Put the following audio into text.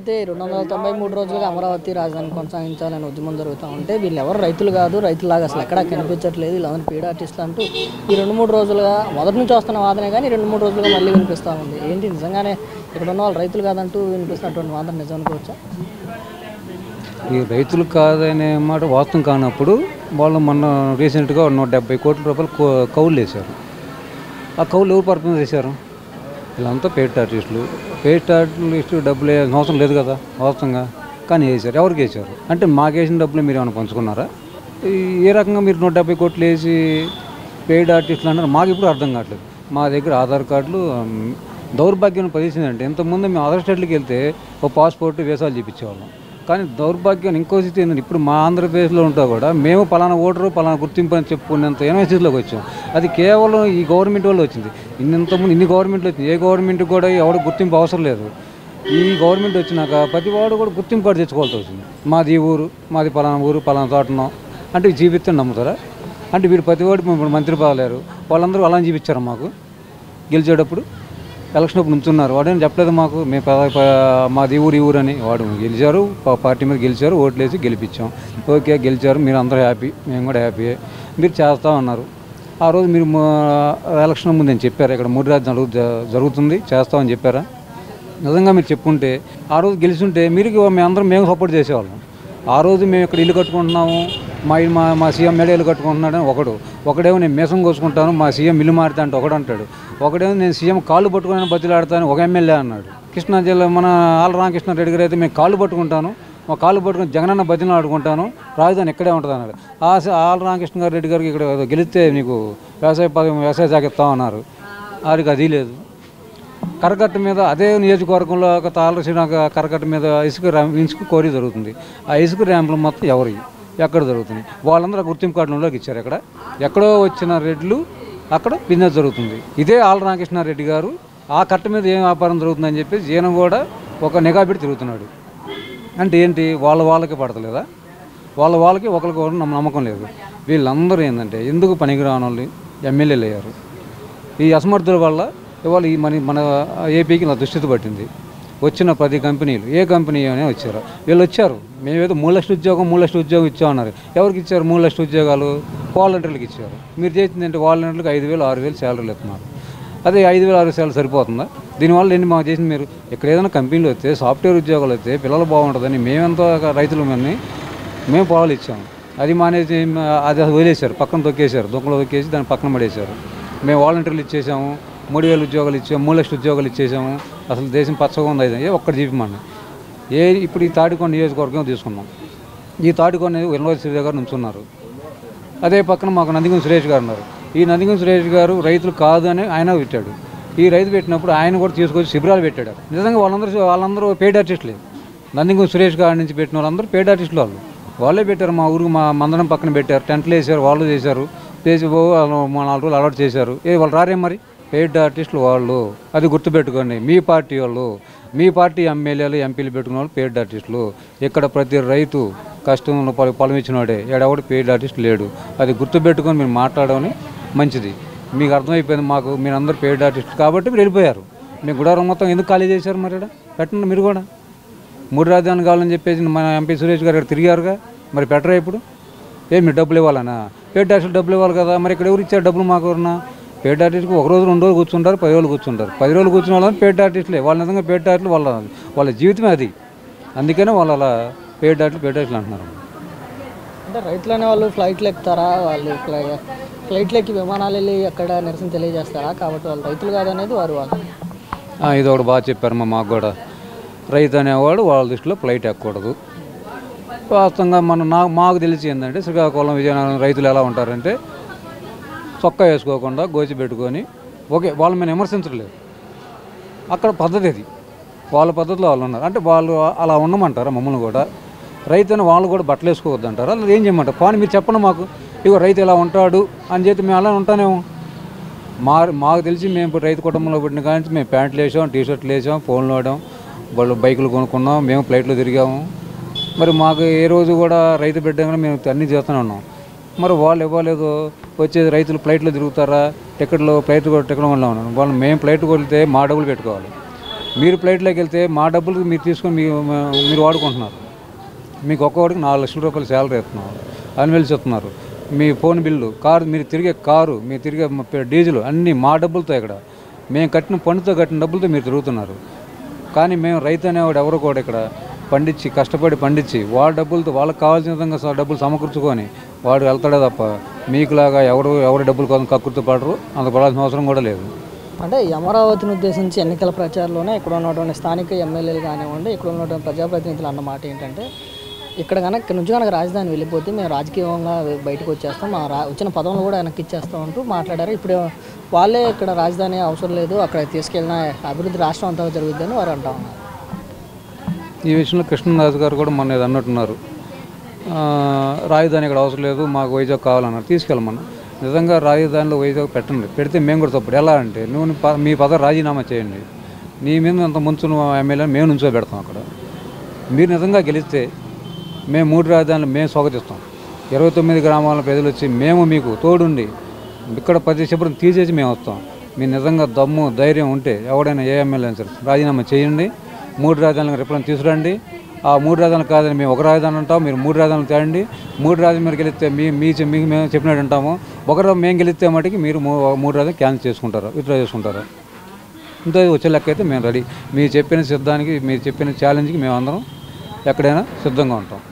అయితే రెండు వందల తొంభై మూడు రోజులుగా అమరావతి రాజధాని కొనసాగించాలని ఉద్యమం జరుగుతూ ఉంటే వీళ్ళు ఎవరు రైతులు కాదు రైతులాగా అసలు ఎక్కడా కనిపించట్లేదు వీళ్ళందరూ పీడ ఆర్టిస్టులు అంటూ ఈ రెండు మూడు రోజులుగా మొదటి నుంచి వస్తున్న వాదనే కానీ రెండు మూడు రోజులుగా మళ్ళీ వినిపిస్తూ ఉంది ఏంటి నిజంగానే ఇక్కడ ఉన్న వాళ్ళు రైతులు కాదంటూ వినిపిస్తున్నటువంటి వాదన నిజం అనుకోవచ్చా ఈ రైతులు కాదనే మాట వాస్తవం కానప్పుడు వాళ్ళు మొన్న రీసెంట్గా నూట డెబ్బై కోట్ల రూపాయలు కౌ- కౌలు వేశారు ఆ కౌలు ఎవరు పర్పస్ చేశారు వీళ్ళంతా పేట్ ఆర్టిస్టులు పేట్ ఆర్టిస్టు డబ్బులు వేయాల్సిన అవసరం లేదు కదా వాస్తవంగా కానీ వేశారు ఎవరికి వేశారు అంటే మాకేసిన డబ్బులు మీరు ఏమైనా పంచుకున్నారా ఈ- ఏ రకంగా మీరు నూట డెబ్బై కోట్లు వేసి పెయిడ్ ఆర్టిస్టులు అన్నారు మాకు ఇప్పుడు అర్థం కావట్లేదు మా దగ్గర ఆధార్ కార్డులు ఉమ్, దౌర్భాగ్యం పరిస్థితి అంటే ఇంతకుముందు మేము అదర్ స్టేట్లకు వెళ్తే ఒక పాస్పోర్ట్ వీసాలు చూపించేవాళ్ళం కానీ దౌర్భాగ్యం ఇంకో స్థితి ఏంటంటే ఇప్పుడు మా ఆంధ్రప్రదేశ్లో ఉంటా కూడా మేము పలానా ఓటరు పలానా గుర్తింపు అని చెప్పుకునేంత ఎనభై స్థితిలోకి వచ్చాం అది కేవలం ఈ గవర్నమెంట్ వల్ల వచ్చింది ఇన్నంతమంది ఇన్ని గవర్నమెంట్లు వచ్చింది ఏ గవర్నమెంట్ కూడా ఎవరు గుర్తింపు అవసరం లేదు ఈ గవర్నమెంట్ వచ్చినాక ప్రతి వాడు కూడా గుర్తింపు కార్డు తెచ్చుకోవాల్సి వచ్చింది మాది ఈ ఊరు మాది పలానా ఊరు పలానా తోటనో అంటే ఇవి చూపిస్తే నమ్ముతారా అంటే వీడు ప్రతి వాడు ఇప్పుడు మంత్రి బాగలేరు వాళ్ళందరూ అలా చూపించారు మాకు గెలిచేటప్పుడు ఎలక్షన్ అప్పుడు నుంచున్నారు వాడేం చెప్పలేదు మాకు మేము ప- ప- మాది ఈ ఊరు ఈ ఊరు అని వాడు గెలిచారు ప- పార్టీ మీద గెలిచారు ఓట్లు వేసి గెలిపించాం ఓకే గెలిచారు మీరు అందరూ హ్యాపీ మేము కూడా హ్యాపీ మీరు చేస్తా ఉన్నారు ఆ రోజు మీరు మా ఎలక్షన్ ముందు నేను చెప్పారు ఇక్కడ మూడు రాజ్యం జరుగు జరుగుతుంది చేస్తామని చెప్పారా నిజంగా మీరు చెప్పుంటే ఆ రోజు గెలిచుంటే మీరు మేము అందరం మేము సపోర్ట్ చేసేవాళ్ళం ఆ రోజు మేము ఇక్కడ ఇల్లు కట్టుకుంటున్నాము మా ఇల్లు- మా మా సీఎం మేడ ఇల్లు కట్టుకుంటున్నాడు అని ఒకడు ఒకడేమో నేను మీసం కోసుకుంటాను మా సీఎం ఇల్లు మారుతా అంటే ఒకడు అంటాడు ఒకడేమో నేను సీఎం కాళ్ళు పట్టుకుని బతిలాడతాను ఒక ఎమ్మెల్యే అన్నాడు కృష్ణా జిల్లా మన ఆల రామకృష్ణారెడ్డి గారు అయితే మేము కాళ్ళు పట్టుకుంటాను మా కాళ్ళు పట్టుకుని జగనన్న బతిని ఆడుకుంటాను రాజధాని ఇక్కడే ఉంటుంది అన్నాడు ఆ స- ఆల రామకృష్ణ రెడ్డి గారికి ఇక్కడ ఏదో గెలిస్తే నీకు వ్యవసాయ పదవి వ్యవసాయ శాఖ ఇస్తామన్నారు వారికి అది లేదు కరకట్ట మీద అదే నియోజకవర్గంలో ఒక తాళసిన కరకట్ట మీద ఇసుక ర్యాంప్ ఇసుక కోరి జరుగుతుంది ఆ ఇసుక ర్యాంపులు మొత్తం ఎవరి ఎక్కడ జరుగుతుంది వాళ్ళందరూ ఆ గుర్తింపు కార్డులోకి ఇచ్చారు ఎక్కడ ఎక్కడో వచ్చిన రెడ్లు అక్కడ బిజినెస్ జరుగుతుంది ఇదే ఆల రామకృష్ణారెడ్డి గారు ఆ కట్ట మీద ఏం వ్యాపారం జరుగుతుందని చెప్పి ఈయన కూడా ఒక నిఘా పెట్టి తిరుగుతున్నాడు అంటే ఏంటి వాళ్ళ వాళ్ళకి పడతలేదా వాళ్ళ వాళ్ళకి ఒకరికి ఒకరు నమ్మ- నమ్మకం లేదు వీళ్ళందరూ ఏంటంటే ఎందుకు పనికిరాని వాళ్ళు ఎమ్మెల్యేలు అయ్యారు ఈ అసమర్థుల వల్ల ఇవాళ ఈ మన మన ఏపీకి నా దుస్థితి పట్టింది వచ్చిన పది కంపెనీలు ఏ కంపెనీ అనే వచ్చారు వీళ్ళు వచ్చారు మేమేదో మూడు లక్షల ఉద్యోగం మూడు లక్షల ఉద్యోగం ఇచ్చామన్నారు ఎవరికి ఇచ్చారు మూడు లక్షల ఉద్యోగాలు వాలంటీర్లకు ఇచ్చారు మీరు చేసిందంటే వాలంటీర్లకు ఐదు వేలు ఆరు వేలు శాలరీలు ఇస్తున్నారు అదే ఐదు వేలు ఆరు వేలు శాలరీ సరిపోతుందా దీనివల్ల ఏంటి మాకు చేసింది మీరు ఇక్కడ ఏదైనా కంపెనీలు వస్తే సాఫ్ట్వేర్ ఉద్యోగాలు వస్తే పిల్లలు బాగుంటుందని మేమెంతో రైతులు కానీ మేము పొలాలు ఇచ్చాము అది మానేసి మ- అది అసలు వదిలేశారు పక్కన తొక్కేశారు దొంగలు తొక్కేసి దాన్ని పక్కన పడేశారు మేము వాలంటీర్లు ఇచ్చేసాము మూడు వేలు ఉద్యోగాలు ఇచ్చాము మూడు లక్షల ఉద్యోగాలు ఇచ్చేసాము అసలు దేశం పచ్చగా ఉంది అయితే ఏ ఒక్కటి చూపిమన్నా ఏ ఇప్పుడు ఈ తాడికొండ నియోజకవర్గం తీసుకున్నాం ఈ తాడికొండ యూనివర్సిటీ దగ్గర నుంచున్నారు అదే పక్కన మాకు నందిగం సురేష్ గారు ఉన్నారు ఈ నందిగం సురేష్ గారు రైతులు కాదు అని ఆయన పెట్టాడు ఈ రైతు పెట్టినప్పుడు ఆయన కూడా తీసుకొచ్చి శిబిరాలు పెట్టాడు నిజంగా వాళ్ళందరూ వాళ్ళందరూ పెయిడ్ ఆర్టిస్టులే నందిగం సురేష్ గారి నుంచి పెట్టిన వాళ్ళందరూ పెయిడ్ ఆర్టిస్టులు వాళ్ళు వాళ్ళే పెట్టారు మా ఊరికి మా మందరం పక్కన పెట్టారు టెంట్లు వేసారు వాళ్ళు చేశారు చేసి ఓ వాళ్ళు మా నాలుగు రోజులు అలవాటు చేశారు ఏ వాళ్ళు రారే మరి పెయిడ్ ఆర్టిస్టులు వాళ్ళు అది గుర్తుపెట్టుకోండి మీ పార్టీ వాళ్ళు మీ పార్టీ ఎమ్మెల్యేలు ఎంపీలు పెట్టుకున్న వాళ్ళు పెయిడ్ ఆర్టిస్టులు ఇక్కడ ప్రతి రైతు కష్టంలో పొల- పొలం ఇచ్చినవాడే ఎడవడు పెయిడ్ ఆర్టిస్ట్ లేడు అది గుర్తుపెట్టుకొని మీరు మాట్లాడమని మంచిది మీకు అర్థమైపోయింది మాకు మీరు అందరు పెయిడ్ ఆర్టిస్ట్ కాబట్టి మీరు వెళ్ళిపోయారు మీ గుడారం మొత్తం ఎందుకు ఖాళీ చేశారు మరి ఈడ? పెట్టండి మీరు కూడా మూడు రాజధాని కావాలని చెప్పేసి మన ఎంపీ సురేష్ గారు ఇక్కడ తిరిగారుగా మరి పెట్టరా ఇప్పుడు ఏ మీరు డబ్బులు ఇవ్వాలనా పేట ఆర్టిస్ట్ డబ్బులు ఇవ్వాలి కదా మరి ఇక్కడ ఎవరు ఇచ్చారు డబ్బులు మాకు ఎవరన్నా పేట ఆర్టిస్ట్కి ఒక రోజు రెండు రోజులు కూర్చుంటారు పది రోజులు కూర్చుంటారు పది రోజులు కూర్చున్న వాళ్ళని పేట ఆర్టిస్టులే వాళ్ళ నిజంగా పేట ఆర్టిస్టులు వాళ్ళ వాళ్ళ జీవితమే అది అందుకనే వాళ్ళు అలా పేట ఆర్టిస్టులు పేట ఆర్టిస్టులు అంటున్నారు అంటే రైతులు అనే వాళ్ళు ఫ్లైట్లు ఎక్కుతారా వాళ్ళు ఫ్లై ఫ్లైట్లు ఎక్కి విమానాలు వెళ్ళి అక్కడ నిరసన తెలియజేస్తారా కాబట్టి వాళ్ళు రైతులు కాదనేది వారు వాళ్ళు ఆ, ఇది ఒకటి బాగా చెప్పారు మా మాకు కూడా రైతు అనేవాడు వాళ్ళ దృష్టిలో ఫ్లైట్ ఎక్కకూడదు వాస్తవంగా మన నా మాకు తెలిసి ఏంటంటే శ్రీకాకుళం విజయనగరం రైతులు ఎలా ఉంటారంటే చొక్కా వేసుకోకుండా గోచి పెట్టుకొని ఓకే వాళ్ళ మీద విమర్శించట్లేదు అక్కడ పద్ధతి అది వాళ్ళ పద్ధతిలో వాళ్ళు ఉన్నారు అంటే వాళ్ళు అలా ఉండమంటారా మమ్మల్ని కూడా రైతు అని వాళ్ళు కూడా బట్టలు వేసుకోవద్దు అంటారా అలా ఏం చేయమంటారు పోనీ మీరు చెప్పండి మాకు ఇగో రైతు ఇలా ఉంటాడు అని చెప్పి మేము అలా ఉంటానేమో మా మాకు తెలిసి మేము ఇప్పుడు రైతు కుటుంబంలో పుట్టిన కానీ నుంచి మేము ప్యాంట్లు వేసాం టీ షర్ట్లు వేసాం ఫోన్లు వాడాం వాళ్ళు బైకులు కొనుక్కున్నాం మేము ఫ్లైట్లో తిరిగాము మరి మాకు ఏ రోజు కూడా రైతు బిడ్డ కూడా మేము అన్నీ చేస్తూనే ఉన్నాం మరి వాళ్ళు ఇవ్వలేదు వచ్చేది రైతులు ఫ్లైట్లో తిరుగుతారా టికెట్లు ఫ్లైట్ కూడా టికెట్ వల్ల ఉన్నాను వాళ్ళు మేము ఫ్లైట్ కొలితే మా డబ్బులు పెట్టుకోవాలి మీరు ఫ్లైట్లోకి వెళ్తే మా డబ్బులు మీరు తీసుకొని మీ మీరు వాడుకుంటున్నారు మీకు ఒక్కొక్కడికి నాలుగు లక్షల రూపాయలు శాలరీ ఇస్తున్నారు అన్వెల్స్ ఇస్తున్నారు మీ ఫోన్ బిల్లు కారు మీరు తిరిగే కారు మీరు తిరిగే మ- పె- డీజిల్ అన్నీ మా డబ్బులతో ఇక్కడ మేము కట్టిన పన్నుతో కట్టిన డబ్బులతో మీరు తిరుగుతున్నారు కానీ మేము రైతు అనేవాడు ఎవరు కూడా ఇక్కడ పండించి కష్టపడి పండించి వాళ్ళ డబ్బులతో వాళ్ళకి కావాల్సిన విధంగా స- డబ్బులు సమకూర్చుకొని వాడు వెళ్తాడే తప్ప మీకులాగా ఎవరు ఎవరి డబ్బుల కోసం కక్కుర్తి పడరు అంత పడాల్సిన అవసరం కూడా లేదు అంటే ఈ అమరావతిని ఉద్దేశించి ఎన్నికల ప్రచారంలోనే ఇక్కడ ఉన్నటువంటి స్థానిక ఎమ్మెల్యేలు కానివ్వండి ఇక్కడ ఉన్నటువంటి ప్రజాప్రతినిధులు అన్న మాట ఏంటంటే ఇక్కడ కనుక ఇక్కడ నుంచి కనుక రాజధాని వెళ్ళిపోతే మేము రాజకీయంగా బయటకు వచ్చేస్తాం మా రా వచ్చిన పదవులు కూడా వెనక్కి ఇచ్చేస్తాం అంటూ మాట్లాడారు ఇప్పుడు వాళ్ళే ఇక్కడ రాజధాని అవసరం లేదు అక్కడ తీసుకెళ్ళిన అభివృద్ధి రాష్ట్రం అంతా జరుగుతుందని వారు అంటా ఉన్నారు ఈ విషయంలో కృష్ణరాజు గారు కూడా మొన్న ఏదో అన్నట్టున్నారు ఆ, రాజధాని ఇక్కడ అవసరం లేదు మాకు వైజాగ్ కావాలన్నారు తీసుకెళ్ళమన్నా నిజంగా రాజధానిలో వైజాగ్ పెట్టండి పెడితే మేము కూడా తప్పుడు ఎలా అంటే నువ్వు నీ ప- మీ పదవి రాజీనామా చేయండి నీ మీద అంత ముంచున్న ఎమ్మెల్యే మేము నుంచో పెడతాం అక్కడ మీరు నిజంగా గెలిస్తే మేము మూడు రాజధానులు మేము స్వాగతిస్తాం ఇరవై తొమ్మిది గ్రామాల ప్రజలు వచ్చి మేము మీకు తోడుండి ఇక్కడ ప్రతి శుభ్రం తీసేసి మేము వస్తాం మీ నిజంగా దమ్ము ధైర్యం ఉంటే ఎవడైనా ఏ ఎమ్మెల్యే అయినా సరే రాజీనామా చేయండి మూడు రాజధానులకు రిప్లై తీసుకురండి ఆ మూడు రాజధానులు కాదని మేము ఒక రాజధాని అంటాం మీరు మూడు రాజధానులు తేండి మూడు రాజధాని మీరు గెలిస్తే మీ మీ చె- మీకు మేము చెప్పినట్టు అంటాము ఒకరు మేము గెలిస్తే మటుకి మీరు మూ- మూడు రాజధాని క్యాన్సిల్ చేసుకుంటారు విత్డ్రా చేసుకుంటారు ఇంత వచ్చే లెక్క అయితే మేము రెడీ మీరు చెప్పిన సిద్ధానికి మీరు చెప్పిన ఛాలెంజ్కి మేము అందరం ఎక్కడైనా సిద్ధంగా ఉంటాం